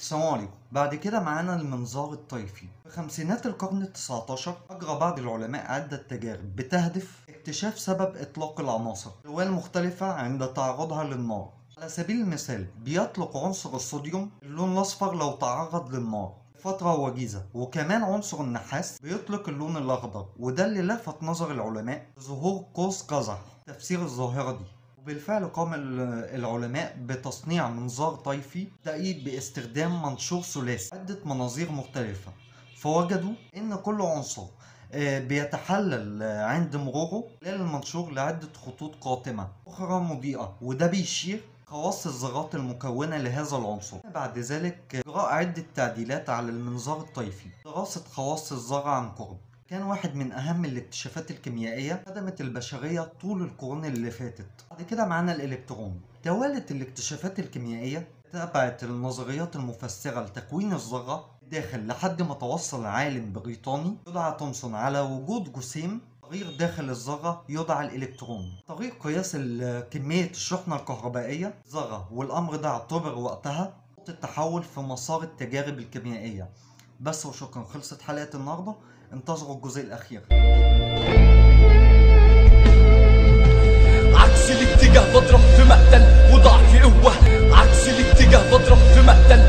السلام عليكم بعد كده معانا المنظار الطيفي في خمسينات القرن التسعتاشر أجرى بعض العلماء عدة تجارب بتهدف اكتشاف سبب إطلاق العناصر ألوان مختلفة عند تعرضها للنار على سبيل المثال بيطلق عنصر الصوديوم اللون الأصفر لو تعرض للنار فترة وجيزة وكمان عنصر النحاس بيطلق اللون الأخضر وده اللي لفت نظر العلماء ظهور قوس قزح تفسير الظاهرة دي وبالفعل قام ال- العلماء بتصنيع منظار طيفي دقيق باستخدام منشور ثلاثي عدة مناظير مختلفة فوجدوا إن كل عنصر آه، بيتحلل آه، عند مروره خلال المنشور لعدة خطوط قاتمة أخرى مضيئة وده بيشير خواص الذرات المكونة لهذا العنصر بعد ذلك إجراء عدة تعديلات على المنظار الطيفي دراسة خواص الذرة عن قرب كان واحد من أهم الاكتشافات الكيميائية خدمت البشرية طول القرون اللي فاتت بعد كده معانا الإلكترون توالت الاكتشافات الكيميائية تبعت النظريات المفسرة لتكوين الذرة داخل لحد ما توصل عالم بريطاني يدعى تومسون على وجود جسيم صغير داخل الذرة يدعى الإلكترون طريق قياس ال- كمية الشحنة الكهربائية ذرة والأمر ده اعتبر وقتها نقطة تحول في مسار التجارب الكيميائية بس وشكرا خلصت حلقة النهاردة انتظروا الجزء الأخير عكس الاتجاه بضرب في مقتل وضعف قوة عكس الاتجاه بضرب في مقتل